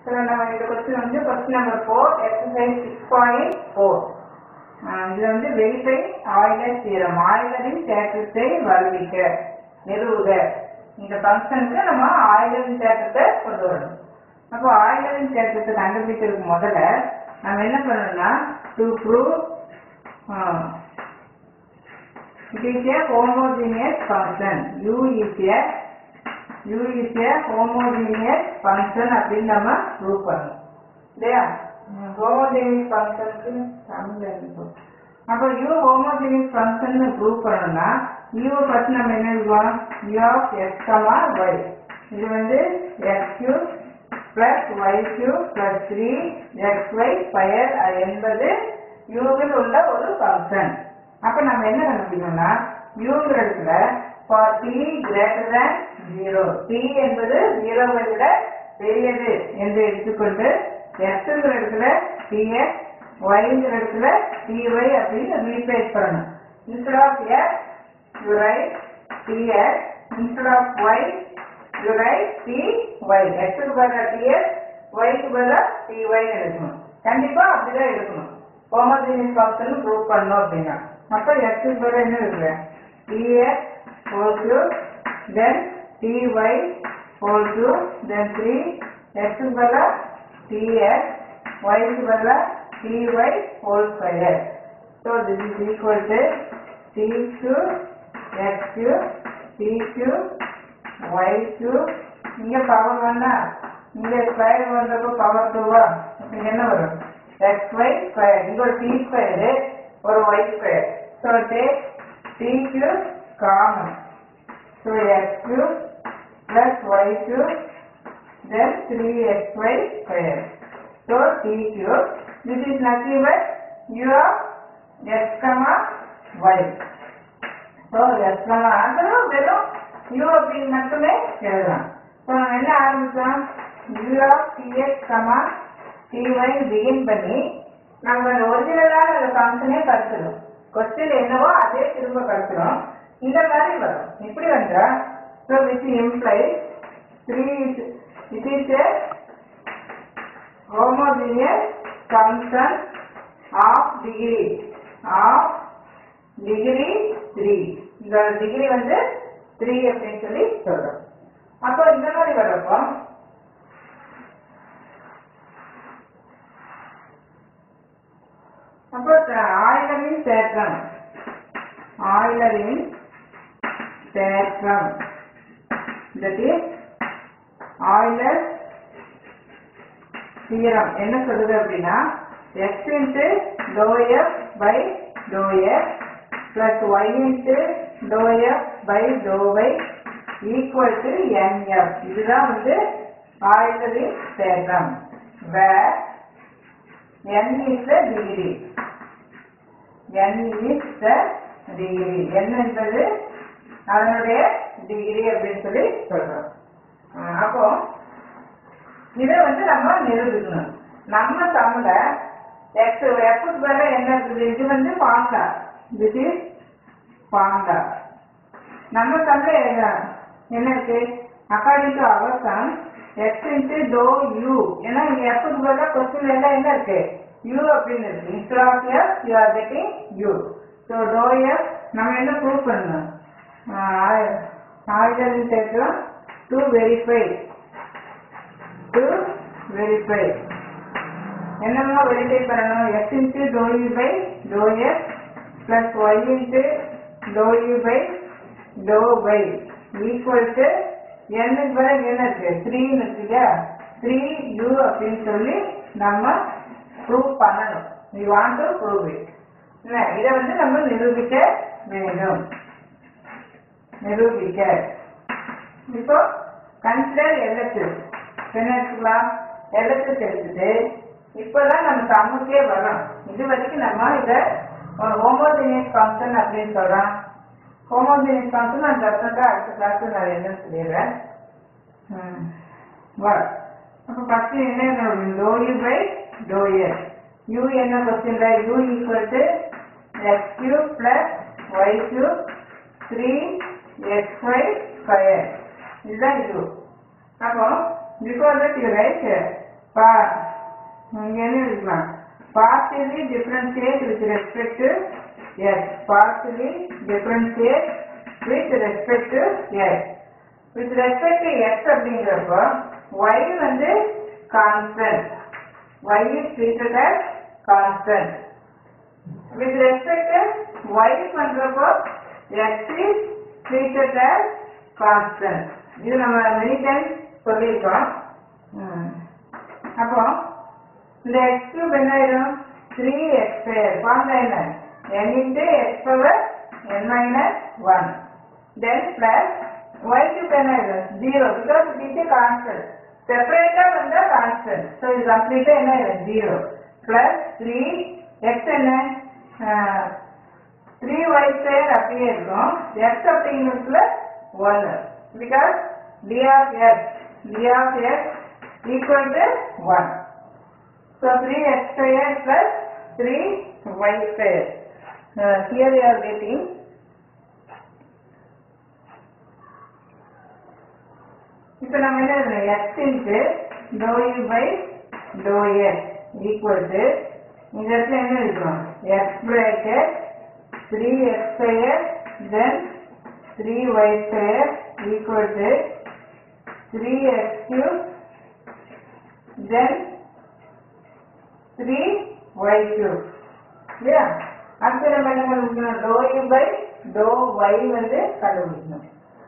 So நம்ம இந்த question வந்து question number four exercise six point four இது வந்து வெரிஃபை ஆயிலர் தீரம் ஆயிலரின் தேற்றத்தை வருவிக்க நிறுவுக இந்த ஃபங்க்ஷனுக்கு நம்ம ஆயிலரின் தேற்றத்தை கொண்டு வரணும் அப்போ ஆயிலரின் தேற்றத்தை கண்டுபிடிக்கிறதுக்கு முதல்ல நம்ம என்ன பண்ணணும்னா to prove it is a homogeneous function u is a u is a homogeneous function அப்படின்னு நம்ம ப்ரூவ் பண்ணணும் இல்லையா ஹோமோஜெனியஸ் ஃபங்க்ஷனுக்கு தமிழ்ல இருக்கும் அப்போ u ஹோமோஜெனியஸ் ஃபங்க்ஷன் ப்ரூவ் பண்ணணும்னா u ஃபர்ஸ்ட் நம்ம என்ன எழுதுவோம் u of x comma y இது வந்து x cube plus y cube plus three X Y square என்பது யூவில் உள்ள ஒரு ஃபங்க்ஷன் அப்ப நம்ம என்ன கண்டுபிடிக்கணும்னா யூங்கிற இடத்துல for T greater than zero T என்பது ஜீரோவை விட பெரியது என்று எடுத்துக்கொண்டு எக்ஸுங்கிற இடத்துல டிஎக்ஸ் ஒய்ங்கிற இடத்துல டிஒய் அப்படின்னு ரீப்ளேஸ் பண்ணணும் instead of X you write D X instead of Y you write D Y எக்ஸுக்கு பதிலாக டிஎக்ஸ் ஒய்க்கு பதிலாக டிஒய் எடுக்கணும் கண்டிப்பா அப்படிதான் எடுக்கணும் ஹோமோஜினியஸ் ஃபங்க்ஷன் ப்ரூவ் பண்ணணும் அப்படின்னா அப்ப x க்கு பதிலா என்ன இருக்கு dx whole cube then dy whole cube then 3 x க்கு பதிலா dx y க்கு பதிலா dy whole square so this is equal to t cube x cube t cube y cube இங்க பவர் வேணா இங்க ஸ்கொயர் வந்தப்போ பவர் டூவா இங்க என்ன வரும் xy ஸ்கொயர் இங்க ஒரு t ஸ்கொயர் ஒரு y square So take t cube common. So x cube plus y cube then 3xy square. So t cube. This is nothing but u of x comma y. So x comma ஆதரவு வெறும் u அப்படின்னு மட்டுமே எழுதலாம். So நம்ம என்ன ஆரம்பிச்சோம் u of tx comma ty begin பண்ணி நம்ம ஒரிஜினலான அந்த ஃபங்க்ஷனே கருத்துடும் கொஸ்டின் என்னவோ அதே திரும்ப கழிக்கிறோம் இந்த மாதிரி வரும் இப்படி வந்தா so which imply three it is a homogeneous function of degree of degree three இந்த டிகிரி வந்து த்ரீ அப்படின்னு சொல்லி சொல்றோம் அப்போ இந்த மாதிரி வரப்போ அப்போ ஆயிலரின் தேற்றம் ஆயிலரின் தேற்றம் that is ஆயிலர் தியரம் என்ன சொல்லுது அப்படின்னா x into dou f by dou x plus y into dou f by dou y equal to nf இதுதான் வந்து ஆயிலரின் தேற்றம் where n is the degree n is the degree n என்பது அதனுடைய degree அப்படின்னு சொல்லி சொல்றோம் அஹ் அப்போ இதை வந்து நம்ம நிரூபிக்கணும் நம்ம தமிழ எக்ஸ் எஃப்க்கு பதிலா என்ன இருக்குது இது வந்து பாண்டா திஸ் இஸ் பாண்டா நம்ம தமிழ என்ன இருக்கு according to our sum X into doe U ஏன்னா இங்க எஃப்க்கு பதிலா கொஸ்டின் எல்லாம் என்ன இருக்கு யூ அப்படின்னு இருக்கு instead of F you are getting U so doe F நம்ம என்ன ப்ரூவ் பண்ணணும் ஆயிரம் தேற்றம் டு வெரிஃபை டு வெரிஃபை என்னமா வெரிஃபை பண்ணணும் X into doe U by doe F plus Y into doe U by doe by equal to என்னுக்கு பிறகு என்ன இருக்கு த்ரீன்னு இருக்கு இல்லையா த்ரீ யூ அப்படின்னு சொல்லி நம்ம ப்ரூவ் பண்ணணும் we want to prove it என்ன இதை வந்து நம்ம நிரூபிக்க வேண்டும் நிரூபிக்க இப்போ கன்சிடர் எல்எஸ்எஸ் என்ன எடுத்துக்கலாம் எல்எஸ்எஸ் எடுத்துட்டு இப்போதான் நம்ம சம்முக்கே வரோம் இது வரைக்கும் நம்ம இதை ஒரு ஹோமோஜினியஸ் ஃபங்க்ஷன் அப்படின்னு சொல்றோம் ஹோமோஜினியஸ் ஃபங்க்ஷன் நான் டெஃபினட்டா அடுத்த கிளாஸ் நான் என்னன்னு சொல்லிடுறேன் வர அப்போ ஃபர்ஸ்ட் என்ன doe U by doe S U என்ன கொஸ்டின்ல U equal to X cube plus Y cube three X Y square இதுதான் யூ அப்போ பிஃபோர் தட் யூ ரைட் பா இங்க என்ன இருக்கலாம் partially differentiate with respect to x partially differentiate with respect to x with respect to x அப்படிங்கிறப்போ y வந்து constant y is treated as constant with respect to y பண்றப்போ x is treated as constant இது நம்ம many times சொல்லியிருக்கோம் ம். அப்போ இந்த x cube என்ன ஆயிடும் த்ரீ எக்ஸ் ஸ்கொயர் ஃபார்முலா என்ன n into X power n minus one then plus y cube என்ன ஆயிடும் zero because it is a constant செப்பரேட்டா வந்தா கான்ஸ்டன்ட் ஸோ இது கம்ப்ளீட்டா என்ன ஆயிடும் ஜீரோ பிளஸ் த்ரீ எக்ஸ் என்ன த்ரீ ஒய் ஸ்கொயர் அப்படியே இருக்கும் எக்ஸ் அப்படிங்கிறதுல ஒன்று because D of X D of X equal to one So 3x square plus 3y square. Uh, here we are getting இப்போ நம்ம என்ன எழுதணும் x into doe U by doe X equal to இந்த இடத்துல என்ன எழுதுறோம் X bracket three X square then three Y square equal to three X cube then three Y cube இல்லையா அடுத்து நம்ம என்ன கண்டுபிடிக்கணும் doe U by doe Y வந்து கண்டுபிடிக்கணும்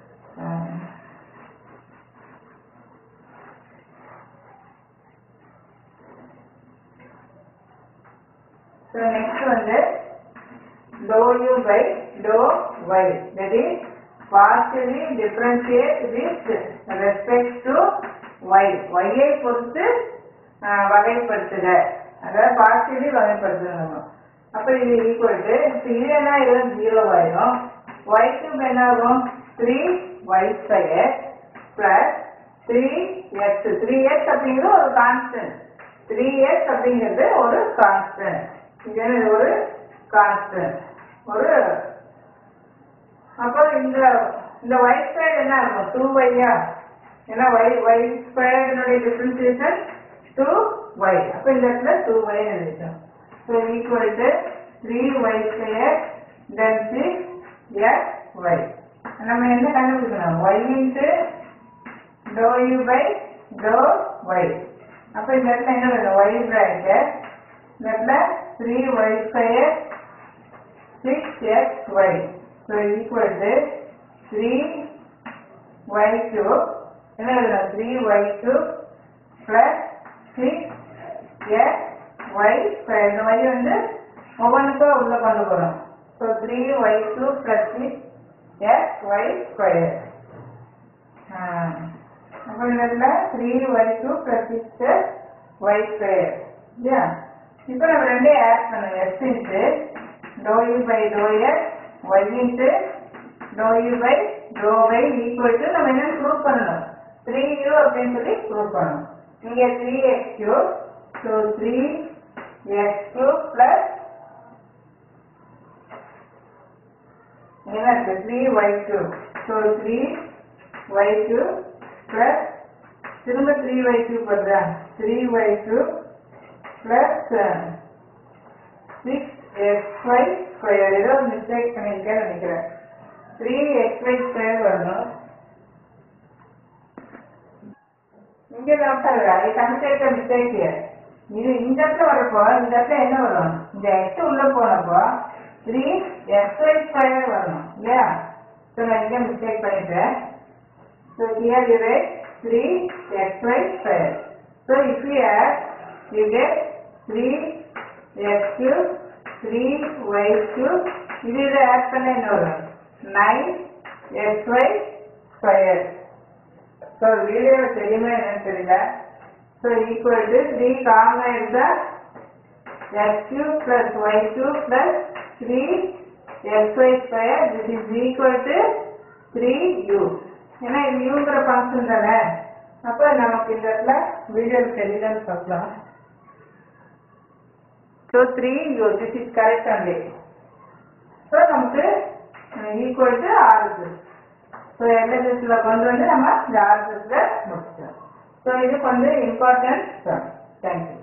ஸோ நெக்ஸ்ட் வந்து doe U by doe Y that is partially differentiate with respect to y y ஐ பொறுத்து ஆஹ், வகைப்படுத்துக அதாவது பார்சியலி வகைப்படுத்தணும் அப்ப இது ஈக்குவல் டு இப்போ இது என்ன ஆயிரும் ஜீரோ ஆயிரும் y கியூப் என்ன ஆகும் three Y square plus three X three X அப்படிங்கிறது ஒரு கான்ஸ்டன்ட் த்ரீ எக்ஸ் அப்படிங்கிறது ஒரு கான்ஸ்டன்ட் இது என்னது ஒரு கான்ஸ்டன்ட் ஒரு அப்போ இந்த இந்த ஒய் ஸ்கொயர் என்ன இருக்கும் டூ ஒய்யா ஏன்னா ஒய் ஒய் ஸ்கொயர்னுடைய டிஃபரன்சியேஷன் டூ ஒய் அப்போ இந்த இடத்துல டூ ஒய் எழுதிட்டோம் so equal to three Y square then six X Y நம்ம என்ன கண்டுபிடிக்கணும் Y into doe U by doe Y அப்போ இந்த இடத்துல என்ன வேணும் ஒய் பிராக்கெட் இந்த இடத்துல three Y square six X Y so equal to three Y cube என்ன எழுதணும் three Y cube plus six X Y square இந்த ஒய் வந்து ஒவ்வொன்றுக்கும் உள்ள கொண்டு போகிறோம் so three Y cube plus six X Y square அப்போ இந்த இடத்துல three Y cube plus six Y square இல்லையா இப்போ நம்ம ரெண்டையும் ஆட் பண்ணுங்க X into doe U by doe X Y into doe U by doe by equal to நம்ம என்ன ப்ரூவ் பண்ணணும் த்ரீ யூ அப்படின்னு சொல்லி ப்ரூவ் பண்ணணும் இங்கே three X cube so three X cube plus என்ன இருக்கு three Y cube so three Y cube plus திரும்ப த்ரீ ஒய் கியூ வருதா three Y cube plus six X Y square ஏதோ மிஸ்டேக் பண்ணியிருக்கேன்னு நினைக்கிறேன் த்ரீ எக்ஸ் ஒய் ஸ்கொயர் வரணும் இங்கே தான் சார் ஐ கமிட்டேட் மிஸ்டேக் இது இந்த இடத்துல வரப்போ இந்த இடத்துல என்ன வரும் இந்த எக்ஸ் உள்ள போனப்போ த்ரீ எக்ஸ் ஒய் ஸ்கொயர் வரணும் இல்லையா ஸோ நான் இங்கே மிஸ்டேக் பண்ணிட்டேன் so here you write three X Y square so if you add you get three X cube three Y cube இது இதை ஆட் பண்ண என்ன வரும் nine X Y square so video தெரியுமா என்னன்னு தெரியல so equal to three common எடுத்தா X cube plus Y cube plus three X Y square this is equal to three U ஏன்னா இது யூங்கிற ஃபங்க்ஷன் தானே அப்போ நமக்கு இந்த இடத்துல வீடியோ தெரியலன்னு சொல்லலாம் so three U this is correct only so நமக்கு ஈக்குவல் டு ஆறு ஸோ எல்எஸ்எஸ்ல கொண்டு வந்து நம்ம இந்த ஆர்எஸ்எஸ்ல முடிச்சிட்டோம் ஸோ இதுக்கு வந்து இம்பார்ட்டன்ட் தேங்க்யூ